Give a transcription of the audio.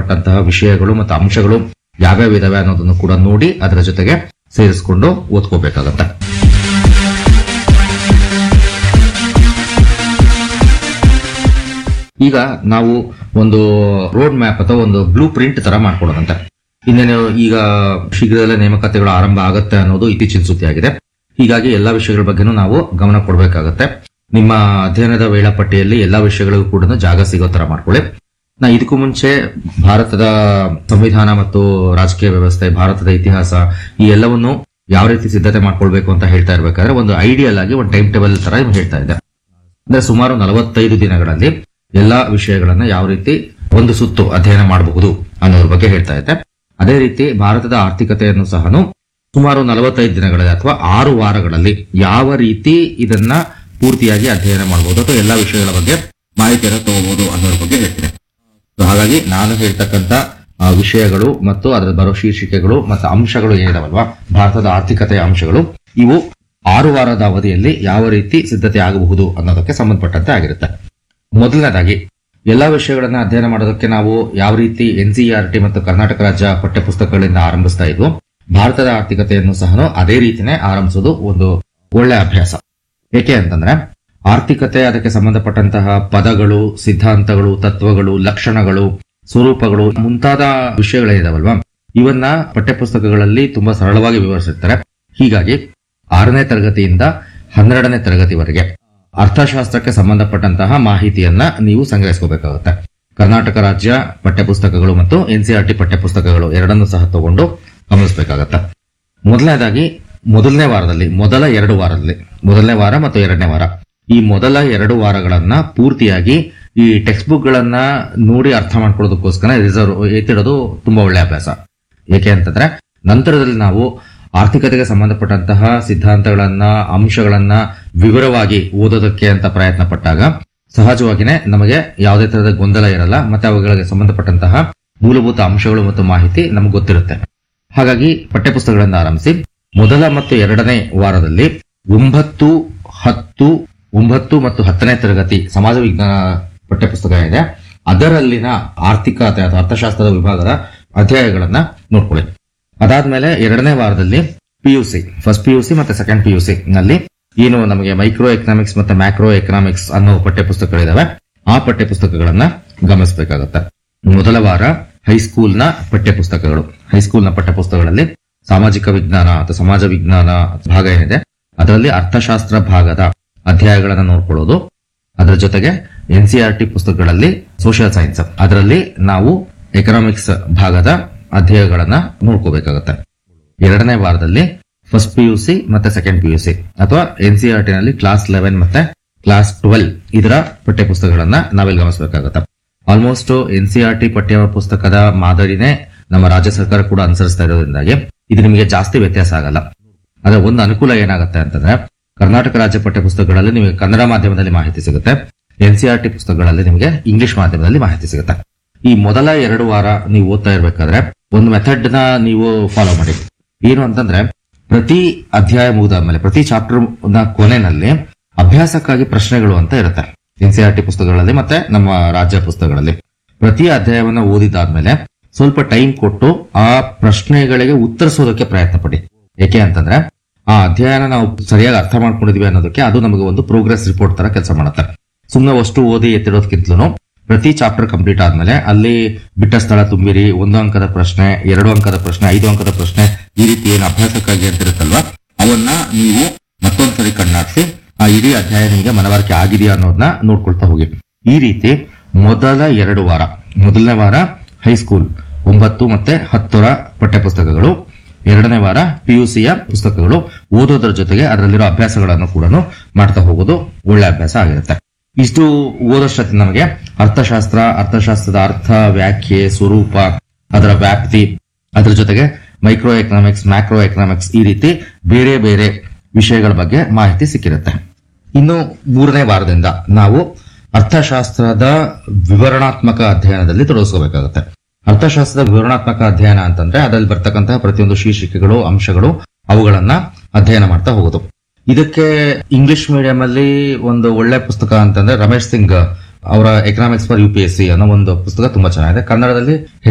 ಸಂಬಂಧಪಟ್ಟಂತಹ ವಿಷಯಗಳು ಮತ್ತು ಅಂಶಗಳು ಯಾವ್ಯಾವ ಇದಾವೆ ಅನ್ನೋದನ್ನು ಕೂಡ ನೋಡಿ ಅದರ ಜೊತೆಗೆ ಸೇರಿಸ್ಕೊಂಡು ಓದ್ಕೋಬೇಕಾಗತ್ತೆ ಈಗ ನಾವು ಒಂದು ರೋಡ್ ಮ್ಯಾಪ್ ಅಥವಾ ಒಂದು ಬ್ಲೂ ಪ್ರಿಂಟ್ ತರ ಮಾಡ್ಕೊಡೋದಂತೆ ಇನ್ನೇನು ಈಗ ಶೀಘ್ರದಲ್ಲೇ ನೇಮಕಾತಿಗಳು ಆರಂಭ ಆಗುತ್ತೆ ಅನ್ನೋದು ಇತ್ತೀಚಿನ ಸುದ್ದಿ ಆಗಿದೆ ಹೀಗಾಗಿ ಎಲ್ಲಾ ವಿಷಯಗಳ ಬಗ್ಗೆನೂ ನಾವು ಗಮನ ಕೊಡಬೇಕಾಗತ್ತೆ ನಿಮ್ಮ ಅಧ್ಯಯನದ ವೇಳಾಪಟ್ಟಿಯಲ್ಲಿ ಎಲ್ಲಾ ವಿಷಯಗಳಿಗೂ ಕೂಡ ಜಾಗ ಸಿಗೋ ತರ ಮಾಡ್ಕೊಳ್ಳಿ ನಾ ಇದಕ್ಕೂ ಮುಂಚೆ ಭಾರತದ ಸಂವಿಧಾನ ಮತ್ತು ರಾಜಕೀಯ ವ್ಯವಸ್ಥೆ ಭಾರತದ ಇತಿಹಾಸ ಈ ಎಲ್ಲವನ್ನು ಯಾವ ರೀತಿ ಸಿದ್ಧತೆ ಮಾಡ್ಕೊಳ್ಬೇಕು ಅಂತ ಹೇಳ್ತಾ ಇರ್ಬೇಕಾದ್ರೆ ಒಂದು ಐಡಿಯಲ್ ಆಗಿ ಒಂದು ಟೈಮ್ ಟೇಬಲ್ ತರ ಹೇಳ್ತಾ ಇದೆ ಅಂದ್ರೆ ಸುಮಾರು ನಲವತ್ತೈದು ದಿನಗಳಲ್ಲಿ ಎಲ್ಲಾ ವಿಷಯಗಳನ್ನ ಯಾವ ರೀತಿ ಒಂದು ಸುತ್ತು ಅಧ್ಯಯನ ಮಾಡಬಹುದು ಅನ್ನೋದ್ರ ಬಗ್ಗೆ ಹೇಳ್ತಾ ಇದೆ ಅದೇ ರೀತಿ ಭಾರತದ ಆರ್ಥಿಕತೆಯನ್ನು ಸಹ ಸುಮಾರು ನಲವತ್ತೈದು ದಿನಗಳಲ್ಲಿ ಅಥವಾ ಆರು ವಾರಗಳಲ್ಲಿ ಯಾವ ರೀತಿ ಇದನ್ನ ಪೂರ್ತಿಯಾಗಿ ಅಧ್ಯಯನ ಮಾಡಬಹುದು ಅಥವಾ ಎಲ್ಲಾ ವಿಷಯಗಳ ಬಗ್ಗೆ ಮಾಹಿತಿಯನ್ನು ತಗೋಬಹುದು ಅನ್ನೋದ್ರ ಬಗ್ಗೆ ಹೇಳ್ತೀನಿ So ಹಾಗಾಗಿ ನಾನು ಹೇಳ್ತಕ್ಕಂತ ಆ, ವಿಷಯಗಳು ಮತ್ತು ಅದರ ಬರೋ ಶೀರ್ಷಿಕೆಗಳು ಮತ್ತು ಅಂಶಗಳು ಏನಿದಾವಲ್ವಾ ಭಾರತದ ಆರ್ಥಿಕತೆಯ ಅಂಶಗಳು ಇವು ಆರು ವಾರದ ಅವಧಿಯಲ್ಲಿ ಯಾವ ರೀತಿ ಸಿದ್ಧತೆ ಆಗಬಹುದು ಅನ್ನೋದಕ್ಕೆ ಸಂಬಂಧಪಟ್ಟಂತೆ ಆಗಿರುತ್ತೆ ಮೊದಲನೇದಾಗಿ ಎಲ್ಲಾ ವಿಷಯಗಳನ್ನ ಅಧ್ಯಯನ ಮಾಡೋದಕ್ಕೆ ನಾವು ಯಾವ ರೀತಿ ಎನ್ಸಿಆರ್ಟಿ ಮತ್ತು ಕರ್ನಾಟಕ ರಾಜ್ಯ ಪಠ್ಯಪುಸ್ತಕಗಳಿಂದ ಆರಂಭಿಸ್ತಾ ಇದ್ವು ಭಾರತದ ಆರ್ಥಿಕತೆಯನ್ನು ಸಹ ಅದೇ ರೀತಿನೇ ಆರಂಭಿಸೋದು ಒಂದು ಒಳ್ಳೆ ಅಭ್ಯಾಸ ಏಕೆ ಅಂತಂದ್ರೆ ಆರ್ಥಿಕತೆ ಅದಕ್ಕೆ ಸಂಬಂಧಪಟ್ಟಂತಹ ಪದಗಳು ಸಿದ್ಧಾಂತಗಳು ತತ್ವಗಳು ಲಕ್ಷಣಗಳು ಸ್ವರೂಪಗಳು ಮುಂತಾದ ವಿಷಯಗಳೇನಿದಾವಲ್ವಾ ಇವನ್ನ ಪಠ್ಯಪುಸ್ತಕಗಳಲ್ಲಿ ತುಂಬಾ ಸರಳವಾಗಿ ವಿವರಿಸಿರ್ತಾರೆ ಹೀಗಾಗಿ ಆರನೇ ತರಗತಿಯಿಂದ ಹನ್ನೆರಡನೇ ತರಗತಿವರೆಗೆ ಅರ್ಥಶಾಸ್ತ್ರಕ್ಕೆ ಸಂಬಂಧಪಟ್ಟಂತಹ ಮಾಹಿತಿಯನ್ನ ನೀವು ಸಂಗ್ರಹಿಸ್ಕೋಬೇಕಾಗುತ್ತೆ ಕರ್ನಾಟಕ ರಾಜ್ಯ ಪಠ್ಯಪುಸ್ತಕಗಳು ಮತ್ತು ಎನ್ಸಿಆರ್ಟಿ ಪಠ್ಯಪುಸ್ತಕಗಳು ಎರಡನ್ನೂ ಸಹ ತಗೊಂಡು ಗಮನಿಸಬೇಕಾಗತ್ತೆ ಮೊದಲನೇದಾಗಿ ಮೊದಲನೇ ವಾರದಲ್ಲಿ ಮೊದಲ ಎರಡು ವಾರದಲ್ಲಿ ಮೊದಲನೇ ವಾರ ಮತ್ತು ಎರಡನೇ ವಾರ ಈ ಮೊದಲ ಎರಡು ವಾರಗಳನ್ನ ಪೂರ್ತಿಯಾಗಿ ಈ ಟೆಕ್ಸ್ಟ್ ಬುಕ್ ಗಳನ್ನ ನೋಡಿ ಅರ್ಥ ಮಾಡ್ಕೊಳ್ಳೋದಕ್ಕೋಸ್ಕರ ರಿಸರ್ವ್ ಎತ್ತಿಡೋದು ತುಂಬಾ ಒಳ್ಳೆ ಅಭ್ಯಾಸ ಏಕೆ ಅಂತಂದ್ರೆ ನಂತರದಲ್ಲಿ ನಾವು ಆರ್ಥಿಕತೆಗೆ ಸಂಬಂಧಪಟ್ಟಂತಹ ಸಿದ್ಧಾಂತಗಳನ್ನ ಅಂಶಗಳನ್ನ ವಿವರವಾಗಿ ಓದೋದಕ್ಕೆ ಅಂತ ಪ್ರಯತ್ನ ಪಟ್ಟಾಗ ಸಹಜವಾಗಿನೇ ನಮಗೆ ಯಾವುದೇ ತರಹದ ಗೊಂದಲ ಇರಲ್ಲ ಮತ್ತೆ ಅವುಗಳಿಗೆ ಸಂಬಂಧಪಟ್ಟಂತಹ ಮೂಲಭೂತ ಅಂಶಗಳು ಮತ್ತು ಮಾಹಿತಿ ನಮ್ಗೆ ಗೊತ್ತಿರುತ್ತೆ ಹಾಗಾಗಿ ಪಠ್ಯಪುಸ್ತಕಗಳಿಂದ ಆರಂಭಿಸಿ ಮೊದಲ ಮತ್ತು ಎರಡನೇ ವಾರದಲ್ಲಿ ಒಂಬತ್ತು ಹತ್ತು ಒಂಬತ್ತು ಮತ್ತು ಹತ್ತನೇ ತರಗತಿ ಸಮಾಜ ವಿಜ್ಞಾನ ಪಠ್ಯಪುಸ್ತಕ ಇದೆ ಅದರಲ್ಲಿನ ಆರ್ಥಿಕತೆ ಅಥವಾ ಅರ್ಥಶಾಸ್ತ್ರದ ವಿಭಾಗದ ಅಧ್ಯಾಯಗಳನ್ನ ನೋಡ್ಕೊಳ್ಳಿ ಅದಾದ್ಮೇಲೆ ಎರಡನೇ ವಾರದಲ್ಲಿ ಪಿಯುಸಿ ಫಸ್ಟ್ ಪಿಯುಸಿ ಮತ್ತೆ ಸೆಕೆಂಡ್ ಪಿಯುಸಿ ನಲ್ಲಿ ಏನು ನಮಗೆ ಮೈಕ್ರೋ ಎಕನಾಮಿಕ್ಸ್ ಮತ್ತೆ ಮ್ಯಾಕ್ರೋ ಎಕನಾಮಿಕ್ಸ್ ಅನ್ನೋ ಪಠ್ಯಪುಸ್ತಕಗಳಿದಾವೆ ಆ ಪಠ್ಯಪುಸ್ತಕಗಳನ್ನ ಗಮನಿಸಬೇಕಾಗುತ್ತೆ ಮೊದಲ ವಾರ ಹೈಸ್ಕೂಲ್ನ ಪಠ್ಯಪುಸ್ತಕಗಳು ಹೈಸ್ಕೂಲ್ನ ಪಠ್ಯಪುಸ್ತಕಗಳಲ್ಲಿ ಸಾಮಾಜಿಕ ವಿಜ್ಞಾನ ಅಥವಾ ಸಮಾಜ ವಿಜ್ಞಾನ ಭಾಗ ಏನಿದೆ ಅದರಲ್ಲಿ ಅರ್ಥಶಾಸ್ತ್ರ ಭಾಗದ ಅಧ್ಯಾಯಗಳನ್ನ ನೋಡ್ಕೊಳ್ಳೋದು ಅದರ ಜೊತೆಗೆ ಎನ್ಸಿಆರ್ಟಿ ಪುಸ್ತಕಗಳಲ್ಲಿ ಸೋಷಿಯಲ್ ಸೈನ್ಸ್ ಅದರಲ್ಲಿ ನಾವು ಎಕನಾಮಿಕ್ಸ್ ಭಾಗದ ಅಧ್ಯಾಯಗಳನ್ನ ನೋಡ್ಕೋಬೇಕಾಗತ್ತೆ ಎರಡನೇ ವಾರದಲ್ಲಿ ಫಸ್ಟ್ ಪಿಯುಸಿ ಮತ್ತೆ ಸೆಕೆಂಡ್ ಪಿಯುಸಿ ಅಥವಾ ಎನ್ಸಿಆರ್ಟಿ ನಲ್ಲಿ ಕ್ಲಾಸ್ ಲೆವೆನ್ ಮತ್ತೆ ಕ್ಲಾಸ್ ಟ್ವೆಲ್ ಇದರ ಪಠ್ಯಪುಸ್ತಕಗಳನ್ನ ನಾವಿಲ್ಲಿ ಗಮನಿಸಬೇಕಾಗತ್ತೆ ಆಲ್ಮೋಸ್ಟ್ ಎನ್ಸಿಆರ್ಟಿ ಪಠ್ಯ ಪುಸ್ತಕದ ಮಾದರಿನೇ ನಮ್ಮ ರಾಜ್ಯ ಸರ್ಕಾರ ಕೂಡ ಅನುಸರಿಸ್ತಾ ಇರೋದ್ರಿಂದಾಗಿ ಇದು ನಿಮಗೆ ಜಾಸ್ತಿ ವ್ಯತ್ಯಾಸ ಆಗಲ್ಲ ಅದರ ಒಂದು ಅನುಕೂಲ ಏನಾಗುತ್ತೆ ಅಂತಂದ್ರೆ ಕರ್ನಾಟಕ ರಾಜ್ಯ ಪಠ್ಯಪುಸ್ತಕಗಳಲ್ಲಿ ನಿಮಗೆ ಕನ್ನಡ ಮಾಧ್ಯಮದಲ್ಲಿ ಮಾಹಿತಿ ಸಿಗುತ್ತೆ ಎನ್ಸಿಆರ್ಟಿ ಪುಸ್ತಕಗಳಲ್ಲಿ ನಿಮಗೆ ಇಂಗ್ಲಿಷ್ ಮಾಧ್ಯಮದಲ್ಲಿ ಮಾಹಿತಿ ಸಿಗುತ್ತೆ ಈ ಮೊದಲ ಎರಡು ವಾರ ನೀವು ಓದ್ತಾ ಇರ್ಬೇಕಾದ್ರೆ ಒಂದು ಮೆಥಡ್ ನ ನೀವು ಫಾಲೋ ಮಾಡಿ ಏನು ಅಂತಂದ್ರೆ ಪ್ರತಿ ಅಧ್ಯಾಯ ಮುಗಿದಾದ್ಮೇಲೆ ಪ್ರತಿ ಚಾಪ್ಟರ್ ನ ಕೊನೆಯಲ್ಲಿ ಅಭ್ಯಾಸಕ್ಕಾಗಿ ಪ್ರಶ್ನೆಗಳು ಅಂತ ಇರುತ್ತೆ ಎನ್ಸಿಆರ್ಟಿ ಪುಸ್ತಕಗಳಲ್ಲಿ ಮತ್ತೆ ನಮ್ಮ ರಾಜ್ಯ ಪುಸ್ತಕಗಳಲ್ಲಿ ಪ್ರತಿ ಅಧ್ಯಾಯವನ್ನ ಓದಿದಾದ್ಮೇಲೆ ಸ್ವಲ್ಪ ಟೈಮ್ ಕೊಟ್ಟು ಆ ಪ್ರಶ್ನೆಗಳಿಗೆ ಉತ್ತರಿಸೋದಕ್ಕೆ ಪ್ರಯತ್ನ ಪಡಿ ಏಕೆ ಅಂತಂದ್ರೆ ಆ ಅಧ್ಯಯನ ನಾವು ಸರಿಯಾಗಿ ಅರ್ಥ ಮಾಡ್ಕೊಂಡಿದ್ವಿ ಅನ್ನೋದಕ್ಕೆ ಅದು ನಮಗೆ ಒಂದು ಪ್ರೋಗ್ರೆಸ್ ರಿಪೋರ್ಟ್ ತರ ಕೆಲಸ ಮಾಡುತ್ತೆ ಸುಮ್ಮನೆ ಅಷ್ಟು ಓದಿ ಎತ್ತಿಡೋದಕ್ಕಿಂತಲೂ ಪ್ರತಿ ಚಾಪ್ಟರ್ ಕಂಪ್ಲೀಟ್ ಆದ್ಮೇಲೆ ಅಲ್ಲಿ ಬಿಟ್ಟ ಸ್ಥಳ ತುಂಬಿರಿ ಒಂದು ಅಂಕದ ಪ್ರಶ್ನೆ ಎರಡು ಅಂಕದ ಪ್ರಶ್ನೆ ಐದು ಅಂಕದ ಪ್ರಶ್ನೆ ಈ ರೀತಿ ಏನು ಅಭ್ಯಾಸಕ್ಕಾಗಿ ಅಂತ ಇರುತ್ತಲ್ವಾ ಅವನ್ನ ನೀವು ಮತ್ತೊಂದ್ಸರಿ ಕಣ್ಣಾಡಿಸಿ ಆ ಇಡೀ ಅಧ್ಯಾಯ ನಿಮಗೆ ಮನವರಿಕೆ ಆಗಿದೆಯಾ ಅನ್ನೋದನ್ನ ನೋಡ್ಕೊಳ್ತಾ ಹೋಗಿ ಈ ರೀತಿ ಮೊದಲ ಎರಡು ವಾರ ಮೊದಲನೇ ವಾರ ಹೈಸ್ಕೂಲ್ ಒಂಬತ್ತು ಮತ್ತೆ ಹತ್ತರ ಪಠ್ಯಪುಸ್ತಕಗಳು ಎರಡನೇ ವಾರ ಪಿಯುಸಿಯ ಪುಸ್ತಕಗಳು ಓದೋದ್ರ ಜೊತೆಗೆ ಅದರಲ್ಲಿರೋ ಅಭ್ಯಾಸಗಳನ್ನು ಕೂಡ ಮಾಡ್ತಾ ಹೋಗೋದು ಒಳ್ಳೆ ಅಭ್ಯಾಸ ಆಗಿರುತ್ತೆ ಇಷ್ಟು ಓದೋಷ್ಟೊತ್ತಿಗೆ ನಮಗೆ ಅರ್ಥಶಾಸ್ತ್ರ ಅರ್ಥಶಾಸ್ತ್ರದ ಅರ್ಥ ವ್ಯಾಖ್ಯೆ ಸ್ವರೂಪ ಅದರ ವ್ಯಾಪ್ತಿ ಅದರ ಜೊತೆಗೆ ಮೈಕ್ರೋ ಎಕನಾಮಿಕ್ಸ್ ಮ್ಯಾಕ್ರೋ ಎಕನಾಮಿಕ್ಸ್ ಈ ರೀತಿ ಬೇರೆ ಬೇರೆ ವಿಷಯಗಳ ಬಗ್ಗೆ ಮಾಹಿತಿ ಸಿಕ್ಕಿರುತ್ತೆ ಇನ್ನು ಮೂರನೇ ವಾರದಿಂದ ನಾವು ಅರ್ಥಶಾಸ್ತ್ರದ ವಿವರಣಾತ್ಮಕ ಅಧ್ಯಯನದಲ್ಲಿ ತೊಡಗಿಸ್ಕೋಬೇಕಾಗುತ್ತೆ ಅರ್ಥಶಾಸ್ತ್ರದ ವಿವರಣಾತ್ಮಕ ಅಧ್ಯಯನ ಅಂತಂದ್ರೆ ಅದರಲ್ಲಿ ಬರ್ತಕ್ಕಂತಹ ಪ್ರತಿಯೊಂದು ಶೀರ್ಷಿಕೆಗಳು ಅಂಶಗಳು ಅವುಗಳನ್ನ ಅಧ್ಯಯನ ಮಾಡ್ತಾ ಹೋಗೋದು ಇದಕ್ಕೆ ಇಂಗ್ಲಿಷ್ ಮೀಡಿಯಂ ಅಲ್ಲಿ ಒಂದು ಒಳ್ಳೆ ಪುಸ್ತಕ ಅಂತಂದ್ರೆ ರಮೇಶ್ ಸಿಂಗ್ ಅವರ economics for U P S C ಅನ್ನೋ ಒಂದು ಪುಸ್ತಕ ತುಂಬಾ ಚೆನ್ನಾಗಿದೆ ಕನ್ನಡದಲ್ಲಿ